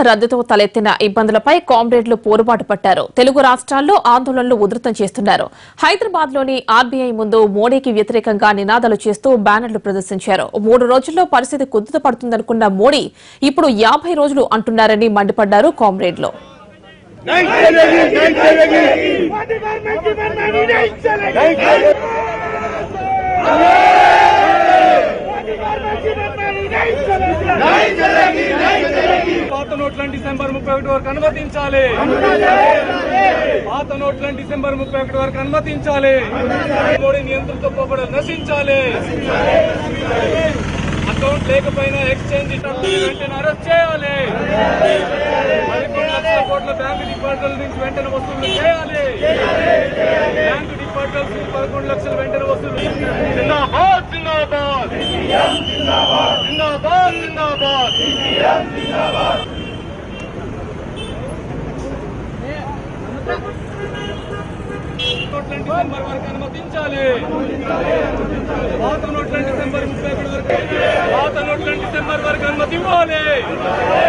రద్దుతో తలెత్తిన ఇబ్బందులపై కామ్రేడ్లు పోరుబాటు పట్టారు తెలుగు రాష్ట్రాల్లో ఆందోళనలు ఉధృతం చేస్తున్నారు హైదరాబాద్ లోని ఆర్బీఐ ముందు మోడీకి వ్యతిరేకంగా నినాదాలు చేస్తూ బ్యానర్లు ప్రదర్శించారు మూడు రోజుల్లో పరిస్థితి కుదుట పడుతుందనుకున్న మోడీ ఇప్పుడు యాభై రోజులు అంటున్నారని మండిపడ్డారు కామ్రేడ్లు नहीं चलेगी नहीं चलेगी मोदी गवर्नमेंट की मनमानी नहीं चलेगी मोदी गवर्नमेंट की मनमानी नहीं चलेगी नहीं चलेगी नहीं चलेगी పాత నోట్లను డిసెంబర్ ముప్పై ఒకటి వరకు అనుమతించాలి పాత నోట్లను డిసెంబర్ ముప్పై ఒకటి వరకు అనుమతించాలి మోడీ నియంత్రణతో పోబడలు నశించాలి అకౌంట్ లేకపోయినా ఎక్స్చేంజ్ వెంటనే అరెస్ట్ చేయాలి పదకొండు లక్షల కోట్ల బ్యాంకు డిపాజిటర్ల నుంచి వెంటనే వసూలు చేయాలి బ్యాంకు డిపాజిటర్స్ నుంచి పదకొండు లక్షల వెంటనే వసూలు జిందాబాద్ జిందాబాద్ జిందాబాద్ జిందాబాద్ నోట్లను డిసెంబర్ వరకు అనుమతించాలి పాత నోట్లను డిసెంబర్ ముప్పై ఒకటి వరకు పాత నోట్లను డిసెంబర్ వరకు అనుమతి ఇవ్వాలి